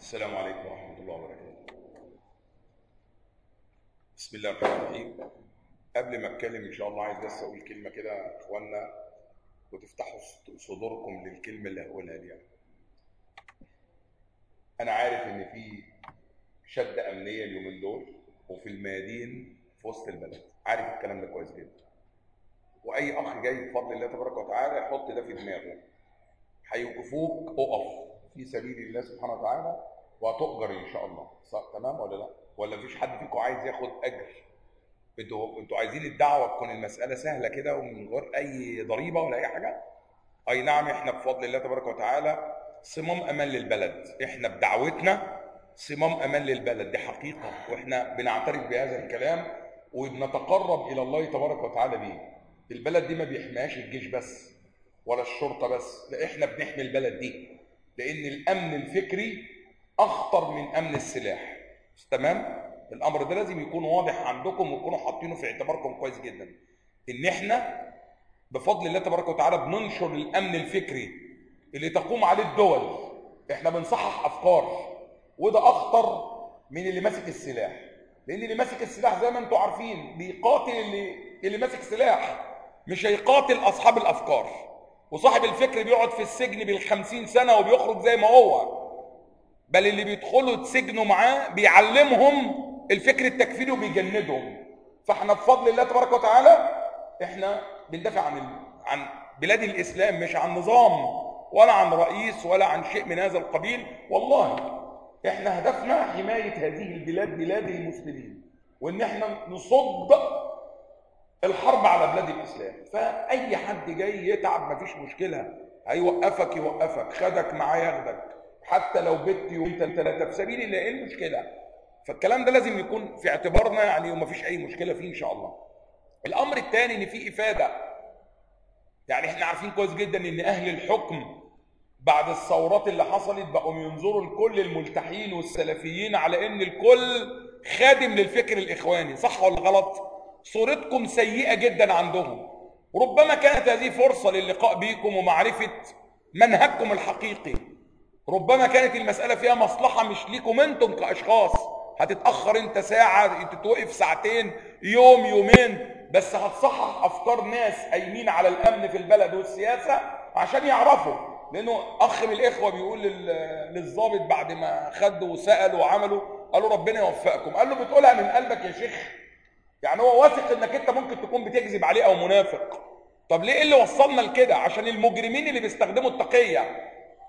السلام عليكم ورحمة الله وبركاته. بسم الله الرحمن الرحيم. قبل ما اتكلم ان شاء الله عايز بس اقول كلمة كده يا اخوانا وتفتحوا صدوركم للكلمة اللي هقولها دي. يعني. انا عارف ان في شدة امنية اليومين دول وفي الميادين في وسط البلد، عارف الكلام ده كويس جدا. واي اخ جاي بفضل الله تبارك وتعالى يحط ده في دماغه. هيوقفوك اقف في سبيل الله سبحانه وتعالى وهتؤجر ان شاء الله صح تمام ولا لا ولا مفيش حد فيكم عايز ياخد اجر انتوا انتوا عايزين الدعوه تكون المساله سهله كده ومن غير اي ضريبه ولا اي حاجه اي نعم احنا بفضل الله تبارك وتعالى صمام امان للبلد احنا بدعوتنا صمام امان للبلد دي حقيقه واحنا بنعترف بهذا الكلام وبنتقرب الى الله تبارك وتعالى بيه البلد دي ما بيحميهاش الجيش بس ولا الشرطه بس لا احنا بنحمي البلد دي لان الامن الفكري اخطر من امن السلاح تمام الامر ده لازم يكون واضح عندكم وتكونوا حاطينه في اعتباركم كويس جدا ان احنا بفضل الله تبارك وتعالى بننشر الامن الفكري اللي تقوم عليه الدول احنا بنصحح افكار وده اخطر من اللي ماسك السلاح لان اللي ماسك السلاح زي ما انتم عارفين بيقاتل اللي اللي ماسك سلاح مش هيقاتل اصحاب الافكار وصاحب الفكر بيقعد في السجن بالخمسين سنة وبيخرج زي ما هو بل اللي بيدخلوا يتسجنوا معاه بيعلمهم الفكر التكفيري وبيجندهم فاحنا بفضل الله تبارك وتعالى احنا بندافع عن عن بلاد الاسلام مش عن نظام ولا عن رئيس ولا عن شيء من هذا القبيل والله احنا هدفنا حماية هذه البلاد بلاد المسلمين وان احنا نصد الحرب على بلاد الاسلام فاي حد جاي يتعب مفيش مشكله هيوقفك يوقفك خدك معاه ياخدك حتى لو بت يومين ثلاثه في سبيل الله ايه المشكله فالكلام ده لازم يكون في اعتبارنا يعني ومفيش اي مشكله فيه ان شاء الله الامر الثاني ان في افاده يعني احنا عارفين كويس جدا ان اهل الحكم بعد الثورات اللي حصلت بقوا ينظروا لكل الملتحين والسلفيين على ان الكل خادم للفكر الاخواني صح ولا غلط صورتكم سيئة جدا عندهم ربما كانت هذه فرصة للقاء بيكم ومعرفة منهجكم الحقيقي ربما كانت المسألة فيها مصلحة مش ليكم انتم كأشخاص هتتأخر انت ساعة تتوقف ساعتين يوم يومين بس هتصحح أفكار ناس قايمين على الأمن في البلد والسياسة عشان يعرفوا لأنه أخ من الإخوة بيقول للضابط بعد ما خد وسأل وعملوا قالوا ربنا يوفقكم قال له بتقولها من قلبك يا شيخ يعني هو واثق انك انت ممكن تكون بتكذب عليه او منافق طب ليه اللي وصلنا لكده عشان المجرمين اللي بيستخدموا التقيه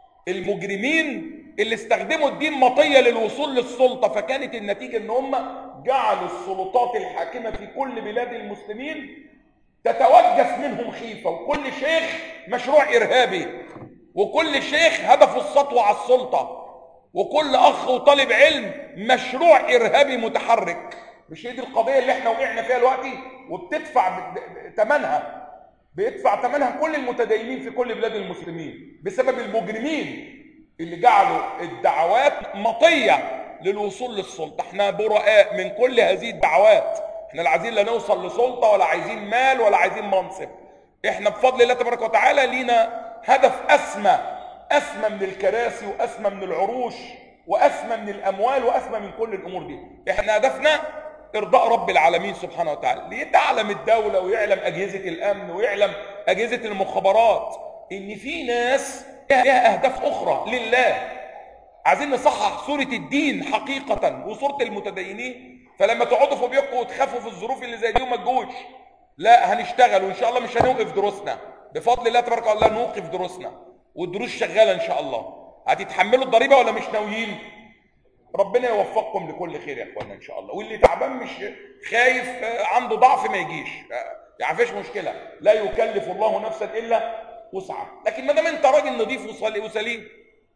المجرمين اللي استخدموا الدين مطيه للوصول للسلطه فكانت النتيجه ان هم جعلوا السلطات الحاكمه في كل بلاد المسلمين تتوجس منهم خيفه وكل شيخ مشروع ارهابي وكل شيخ هدفه السطوه على السلطه وكل اخ وطالب علم مشروع ارهابي متحرك مش هي دي القضيه اللي احنا وقعنا فيها دلوقتي وبتدفع ثمنها بيدفع ثمنها كل المتدينين في كل بلاد المسلمين بسبب المجرمين اللي جعلوا الدعوات مطيه للوصول للسلطه احنا براء من كل هذه الدعوات احنا لا عايزين لا نوصل لسلطه ولا عايزين مال ولا عايزين منصب احنا بفضل الله تبارك وتعالى لينا هدف اسمى اسمى من الكراسي واسمى من العروش واسمى من الاموال واسمى من كل الامور دي احنا هدفنا ارضاء رب العالمين سبحانه وتعالى ليتعلم الدولة ويعلم أجهزة الأمن ويعلم أجهزة المخابرات إن في ناس لها أهداف أخرى لله عايزين نصحح صورة الدين حقيقة وصورة المتدينين فلما تقعدوا في بيوتكم وتخافوا في الظروف اللي زي دي وما تجوش لا هنشتغل وإن شاء الله مش هنوقف دروسنا بفضل الله تبارك الله نوقف دروسنا والدروس شغالة إن شاء الله هتتحملوا الضريبة ولا مش ناويين ربنا يوفقكم لكل خير يا اخوانا ان شاء الله واللي تعبان مش خايف عنده ضعف ما يجيش يعني فيش مشكله لا يكلف الله نفسا الا وسعها لكن ما دام انت راجل نظيف وسليم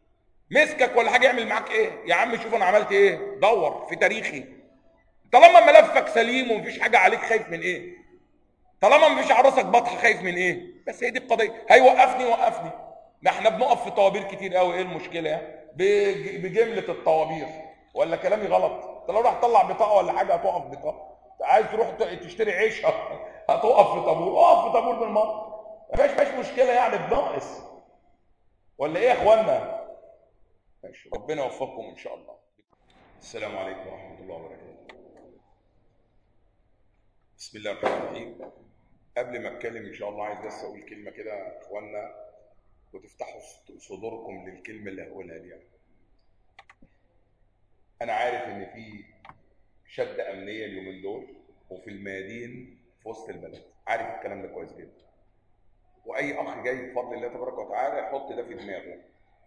مسكك ولا حاجه يعمل معاك ايه يا عم شوف انا عملت ايه دور في تاريخي طالما ملفك سليم ومفيش حاجه عليك خايف من ايه طالما مفيش على راسك بطحه خايف من ايه بس هي دي القضيه هيوقفني وقفني ده احنا بنقف في طوابير كتير قوي ايه المشكله يعني بجمله الطوابير ولا كلامي غلط انت لو راح تطلع بطاقه ولا حاجه هتقف بطاقه عايز تروح تشتري عيش هتقف في طابور اقف في طابور بالمره مفيش مفيش مشكله يعني بناقص ولا ايه يا اخوانا ماشي ربنا يوفقكم ان شاء الله السلام عليكم ورحمه الله وبركاته بسم الله الرحمن الرحيم قبل ما اتكلم ان شاء الله عايز بس اقول كلمه كده يا اخوانا وتفتحوا صدوركم للكلمه اللي هقولها دي يعني. انا عارف ان في شده امنيه اليومين دول وفي الميادين في وسط البلد عارف الكلام ده كويس جدا واي اخ جاي بفضل الله تبارك وتعالى يحط ده في دماغه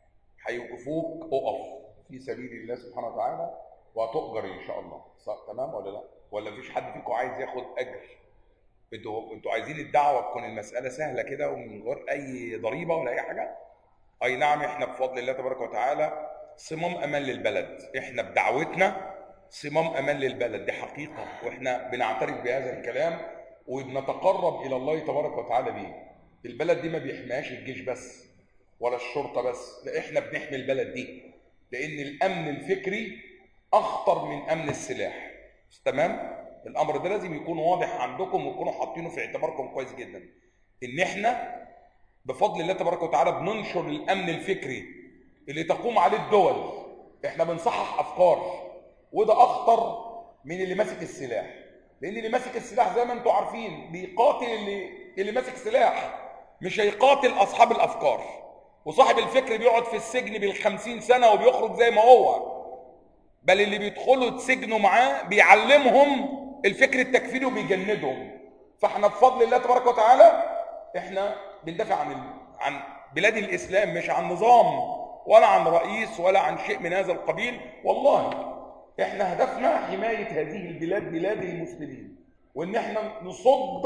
هيوقفوك اقف في سبيل الله سبحانه وتعالى وهتؤجر ان شاء الله صح تمام ولا لا ولا مفيش حد فيكم عايز ياخد اجر انتوا انتوا عايزين الدعوه تكون المساله سهله كده ومن غير اي ضريبه ولا اي حاجه اي نعم احنا بفضل الله تبارك وتعالى صمام امان للبلد احنا بدعوتنا صمام امان للبلد دي حقيقه واحنا بنعترف بهذا الكلام وبنتقرب الى الله تبارك وتعالى بيه البلد دي ما بيحميهاش الجيش بس ولا الشرطه بس لا احنا بنحمي البلد دي لان الامن الفكري اخطر من امن السلاح تمام الامر ده لازم يكون واضح عندكم وتكونوا حاطينه في اعتباركم كويس جدا ان احنا بفضل الله تبارك وتعالى بننشر الامن الفكري اللي تقوم عليه الدول احنا بنصحح افكار وده اخطر من اللي ماسك السلاح لان اللي ماسك السلاح زي ما انتم عارفين بيقاتل اللي اللي ماسك سلاح مش هيقاتل اصحاب الافكار وصاحب الفكر بيقعد في السجن بالخمسين سنه وبيخرج زي ما هو بل اللي بيدخلوا تسجنوا معاه بيعلمهم الفكر التكفيري وبيجندهم فاحنا بفضل الله تبارك وتعالى احنا بندافع عن عن بلاد الاسلام مش عن نظام ولا عن رئيس ولا عن شيء من هذا القبيل والله احنا هدفنا حمايه هذه البلاد بلاد المسلمين وان احنا نصد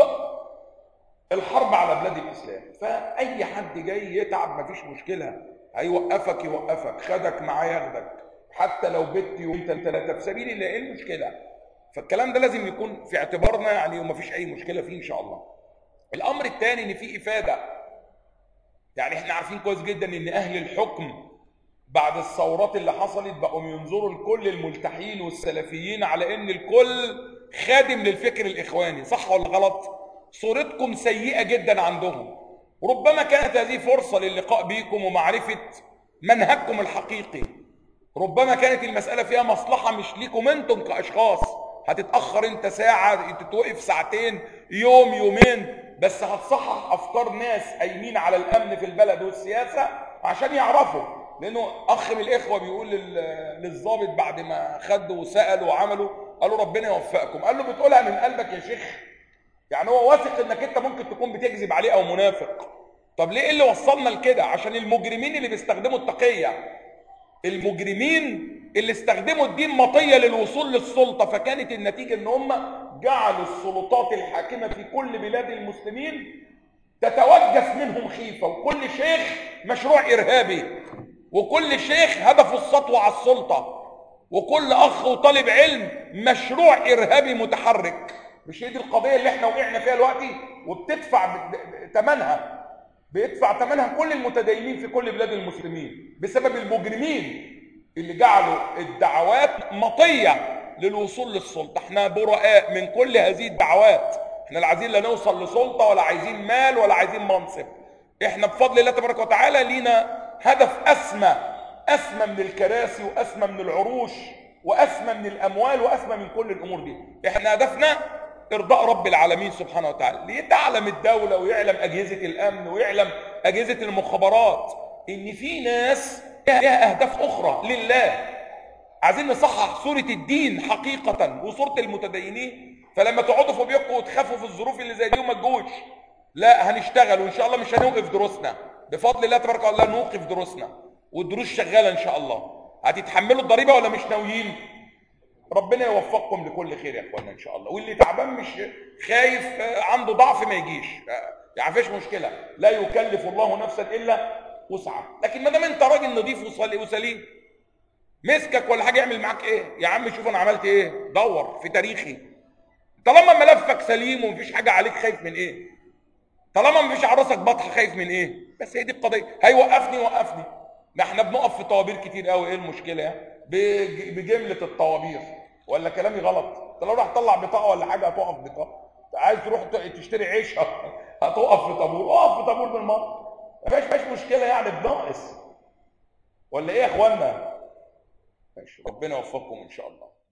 الحرب على بلاد الاسلام فاي حد جاي يتعب مفيش مشكله هيوقفك يوقفك خدك معاه ياخدك حتى لو بت يوم ثلاثه في سبيل الله ايه المشكله فالكلام ده لازم يكون في اعتبارنا يعني ومفيش اي مشكله فيه ان شاء الله الامر الثاني ان في افاده يعني احنا عارفين كويس جدا ان اهل الحكم بعد الثورات اللي حصلت بقوا ينظروا لكل الملتحين والسلفيين على ان الكل خادم للفكر الاخواني صح ولا غلط صورتكم سيئه جدا عندهم ربما كانت هذه فرصه للقاء بيكم ومعرفه منهجكم الحقيقي ربما كانت المساله فيها مصلحه مش ليكم انتم كاشخاص هتتاخر انت ساعه تتوقف ساعتين يوم يومين بس هتصحح افكار ناس قايمين على الامن في البلد والسياسه عشان يعرفوا لانه اخ من الاخوه بيقول للظابط بعد ما خدوا وسالوا وعملوا قالوا ربنا يوفقكم قال له بتقولها من قلبك يا شيخ يعني هو واثق انك انت ممكن تكون بتكذب عليه او منافق طب ليه اللي وصلنا لكده عشان المجرمين اللي بيستخدموا التقيه المجرمين اللي استخدموا الدين مطيه للوصول للسلطه فكانت النتيجه ان هم جعلوا السلطات الحاكمه في كل بلاد المسلمين تتوجس منهم خيفه وكل شيخ مشروع ارهابي وكل شيخ هدفه السطوه على السلطه وكل اخ وطالب علم مشروع ارهابي متحرك مش هي دي القضيه اللي احنا وقعنا فيها دلوقتي وبتدفع ثمنها بيدفع ثمنها كل المتدينين في كل بلاد المسلمين بسبب المجرمين اللي جعلوا الدعوات مطيه للوصول للسلطه احنا براء من كل هذه الدعوات احنا لا عايزين لا نوصل لسلطه ولا عايزين مال ولا عايزين منصب احنا بفضل الله تبارك وتعالى لينا هدف اسمى اسمى من الكراسي واسمى من العروش واسمى من الاموال واسمى من كل الامور دي احنا هدفنا ارضاء رب العالمين سبحانه وتعالى ليتعلم الدوله ويعلم اجهزه الامن ويعلم اجهزه المخابرات ان في ناس لها اهداف اخرى لله عايزين نصحح صوره الدين حقيقه وصوره المتدينين فلما تقعدوا في بيوتكم وتخافوا في الظروف اللي زي دي وما تجوش لا هنشتغل وان شاء الله مش هنوقف دروسنا بفضل الله تبارك وتعالى نوقف دروسنا والدروس شغاله ان شاء الله هتتحملوا الضريبه ولا مش ناويين ربنا يوفقكم لكل خير يا اخوانا ان شاء الله واللي تعبان مش خايف عنده ضعف ما يجيش يعني فيش مشكله لا يكلف الله نفسا الا وسعها لكن ما دام انت راجل نظيف وسليم مسكك ولا حاجه يعمل معاك ايه يا عم شوف انا عملت ايه دور في تاريخي طالما ملفك سليم ومفيش حاجه عليك خايف من ايه طالما مفيش على راسك بطحه خايف من ايه بس هي دي القضيه هيوقفني وقفني ده احنا بنقف في طوابير كتير قوي ايه المشكله يعني بجمله الطوابير ولا كلامي غلط انت لو راح تطلع بطاقه ولا حاجه هتقف بطاقه عايز تروح تشتري عيش هتقف في طابور اقف في طابور بالمره ما فيش فيش مشكله يعني بناقص ولا ايه يا اخوانا ماشي ربنا يوفقكم ان شاء الله